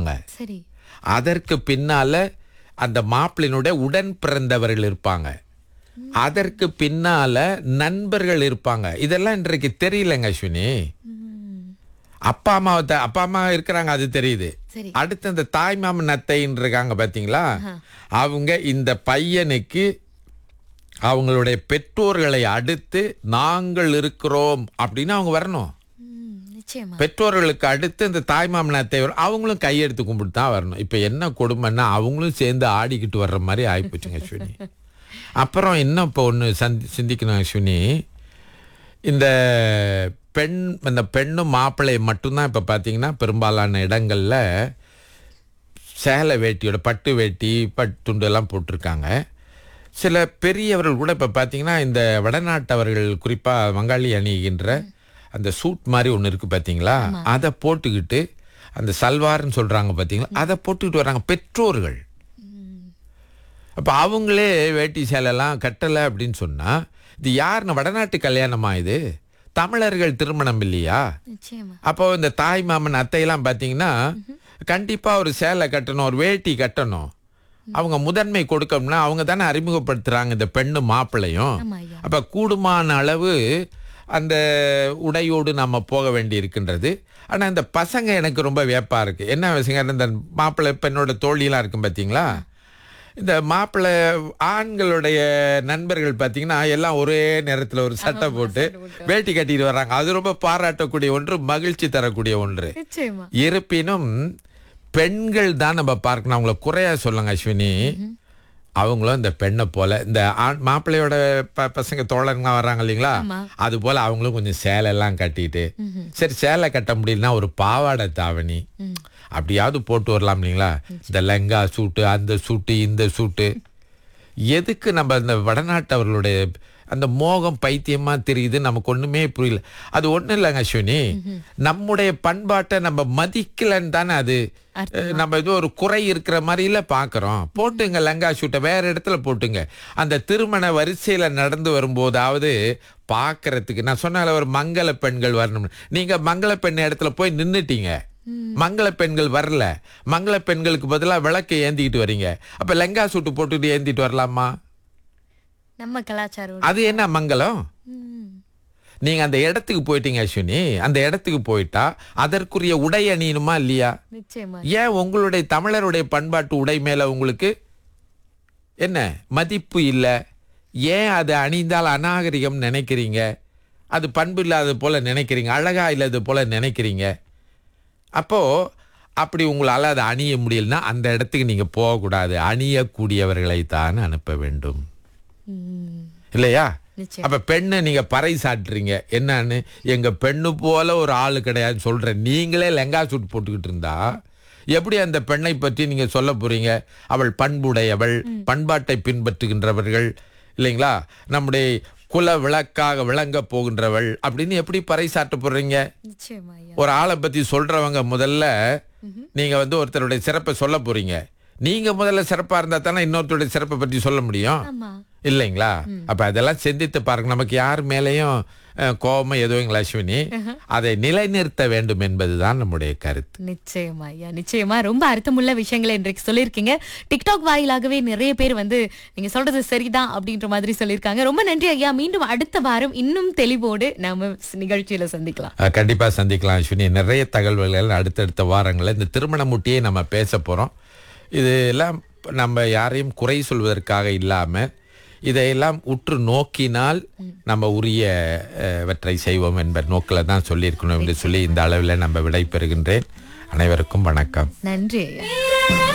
இருப்பாங்க சரி அதற்கு பின்னால அந்த மாப்பிள்ளையினுடைய உடன் பிறந்தவர்கள் இருப்பாங்க அதற்கு பின்னால நண்பர்கள் இருப்பாங்க இதெல்லாம் இன்றைக்கு தெரியலங்க அஸ்வினி அப்பா அம்மாவை த- அப்பா அம்மா இருக்கிறாங்க அது தெரியுது சரி அடுத்து இந்த தாய் மாமன் அத்தைன்னு இருக்காங்க பாத்தீங்களா அவங்க இந்த பையனுக்கு அவங்களுடைய பெற்றோர்களை அடுத்து நாங்கள் இருக்கிறோம் அப்படின்னு அவங்க வரணும் ம், நிச்சயமா பெற்றோர்களுக்கு அடுத்து இந்த தாய் மாமன் அத்தை வரும். அவங்களும் கையெடுத்து கும்பிட்டு தான் வரணும் இப்போ என்ன கொடுமைன்னா அவங்களும் சேர்ந்து ஆடிக்கிட்டு வர்ற மாதிரி ஆயிப்போச்சுங்க அஸ்வினி அப்புறம் இன்னும் இப்போ ஒன்று சந்தி சிந்திக்கணும் அஸ்வினி இந்த பெண் இந்த பெண்ணும் மாப்பிள்ளை மட்டும்தான் இப்போ பார்த்தீங்கன்னா பெரும்பாலான இடங்களில் சேலை வேட்டியோட பட்டு வேட்டி பட்டு துண்டு எல்லாம் போட்டிருக்காங்க சில பெரியவர்கள் கூட இப்போ பார்த்தீங்கன்னா இந்த வடநாட்டவர்கள் குறிப்பாக வங்காளி அணிகின்ற அந்த சூட் மாதிரி ஒன்று இருக்குது பார்த்தீங்களா அதை போட்டுக்கிட்டு அந்த சல்வார்னு சொல்கிறாங்க பார்த்தீங்களா அதை போட்டுக்கிட்டு வராங்க பெற்றோர்கள் அப்போ அவங்களே வேட்டி சேலைலாம் கட்டலை அப்படின்னு சொன்னால் இது யாருன்னு வடநாட்டு கல்யாணமா இது தமிழர்கள் திருமணம் இல்லையா நிச்சயமா அப்போ இந்த தாய் மாமன் அத்தையெல்லாம் பார்த்தீங்கன்னா கண்டிப்பாக ஒரு சேலை கட்டணும் ஒரு வேட்டி கட்டணும் அவங்க முதன்மை கொடுக்கணும்னா அவங்க தானே அறிமுகப்படுத்துறாங்க இந்த பெண்ணு மாப்பிள்ளையும் ஆமா ஐயா அப்போ கூடுமான அளவு அந்த உடையோடு நம்ம போக வேண்டி இருக்கின்றது ஆனால் இந்த பசங்க எனக்கு ரொம்ப வியப்பா இருக்கு என்ன விஷயம் இந்த மாப்பிள்ளை பெண்ணோட தோழியெல்லாம் இருக்கும் பார்த்தீங்களா இந்த மாப்பிள்ளை ஆண்களுடைய நண்பர்கள் பார்த்தீங்கன்னா எல்லாம் ஒரே நேரத்தில் ஒரு சட்டை போட்டு வேட்டி கட்டிட்டு வர்றாங்க அது ரொம்ப பாராட்டக்கூடிய ஒன்று மகிழ்ச்சி தரக்கூடிய ஒன்று நிச்சயமா இருப்பினும் பெண்கள் தான் நம்ம பார்க்கணும் அவங்கள குறையா சொல்லுங்க அஸ்வினி அவங்களும் இந்த பெண்ணை போல இந்த ஆண் மாப்பிள்ளையோட ப பசங்க தோழருங்களாம் வர்றாங்க இல்லைங்களா ஆமா. அது போல அவங்களும் கொஞ்சம் சேலை எல்லாம் கட்டிட்டு சரி சேலை கட்ட முடியலன்னா ஒரு பாவாடை தாவணி அப்படியாவது போட்டு வரலாம் இல்லைங்களா இந்த லெங்கா சூட்டு அந்த சூட்டு இந்த சூட்டு எதுக்கு நம்ம இந்த வடநாட்டவர்களுடைய அந்த மோகம் பைத்தியமா தெரியுது நமக்கு ஒண்ணுமே புரியல அது ஒண்ணும் இல்லைங்க அஸ்வினி நம்முடைய பண்பாட்டை நம்ம மதிக்கலன்னு தானே அது அஹ், நம்ம இது ஒரு குறை இருக்கிற மாதிரில பாக்குறோம் போட்டுங்க லங்கா ஷூட்டை வேற இடத்துல போட்டுங்க அந்த திருமண வரிசையில நடந்து வரும்போதாவது பார்க்கறதுக்கு நான் சொன்னால ஒரு மங்கள பெண்கள் வரணும் நீங்க மங்கள பெண் இடத்துல போய் நின்னுட்டீங்க மங்கள பெண்கள் வரல மங்கள பெண்களுக்கு பதிலா விளக்கை ஏந்திக்கிட்டு வரீங்க அப்ப லெங்கா சூட்டு போட்டுட்டு ஏந்திட்டு வரலாமா நம்ம கலாச்சாரம் அது என்ன மங்களம் ம், நீங்க அந்த இடத்துக்கு போயிட்டீங்க அஸ்வினி அந்த இடத்துக்கு போயிட்டா அதற்குரிய உடை அணியணுமா இல்லையா நிச்சயமா ஏன் உங்களுடைய தமிழருடைய பண்பாட்டு உடை மேல உங்களுக்கு என்ன மதிப்பு இல்லை ஏன் அது அணிந்தால் அநாகரிகம் நினைக்கிறீங்க அது பண்பு இல்லாதது போல நினைக்கிறீங்க அழகா இல்லாதது போல நினைக்கிறீங்க அப்போ அப்படி உங்களால் அதை அணிய முடியலன்னா அந்த இடத்துக்கு நீங்க போகக்கூடாது அணியக்கூடியவர்களை தான் அனுப்ப வேண்டும் ம், இல்லையா நிச்சயம் அப்ப பெண்ணை நீங்க பறை சாட்டுறீங்க என்னன்னு எங்க பெண்ணு போல ஒரு ஆளு கிடையாதுன்னு சொல்ற நீங்களே லெங்கா சூட் போட்டுக்கிட்டு இருந்தா எப்படி அந்த பெண்ணை பற்றி நீங்க சொல்ல போறீங்க அவள் பண்புடையவள் பண்பாட்டை பின்பற்றுகின்றவர்கள் இல்லைங்களா நம்முடைய குல விளக்காக விளங்க போகின்றவள் அப்படின்னு எப்படி பறை சாட்ட போறீங்க நிச்சயமா ஐயா ஒரு ஆளை பத்தி சொல்றவங்க முதல்ல நீங்க வந்து ஒருத்தருடைய சிறப்பை சொல்ல போறீங்க நீங்க முதல்ல சிறப்பா இருந்தா தானே இன்னொருத்தருடைய சிறப்பை பற்றி சொல்ல முடியும் ஆமா இல்லைங்களா அப்ப அதெல்லாம் சிந்தித்து பாருங்க நமக்கு யார் மேலேயும் அஹ், கோபம் எதுவும் அஸ்வினி அதை நிலைநிறுத்த வேண்டும் என்பதுதான் நம்முடைய கருத்து நிச்சயமா ஐயா நிச்சயமா ரொம்ப அர்த்தமுள்ள விஷயங்களை இன்றைக்கு சொல்லியிருக்கீங்க டிக்டாக் வாயிலாகவே நிறைய பேர் வந்து நீங்க சொல்றது சரிதான் அப்படின்ற மாதிரி சொல்லியிருக்காங்க ரொம்ப நன்றி ஐயா மீண்டும் அடுத்த வாரம் இன்னும் தெளிவோடு நாம நிகழ்ச்சியில சந்திக்கலாம் அஹ், கண்டிப்பா சந்திக்கலாம் அஸ்வினி நிறைய தகவல்கள் அடுத்தடுத்த வாரங்களில் இந்த திருமண முட்டியே நம்ம பேச போறோம் இதெல்லாம் நம்ம யாரையும் குறை சொல்வதற்காக இல்லாம இதையெல்லாம் உற்று நோக்கினால் நம்ம உரிய அஹ், வற்றை செய்வோம் என்ப நோக்கில் தான் சொல்லியிருக்கணும் என்று சொல்லி இந்த அளவில் நம்ம விடை பெறுகின்றேன் அனைவருக்கும் வணக்கம் நன்றி ஐயா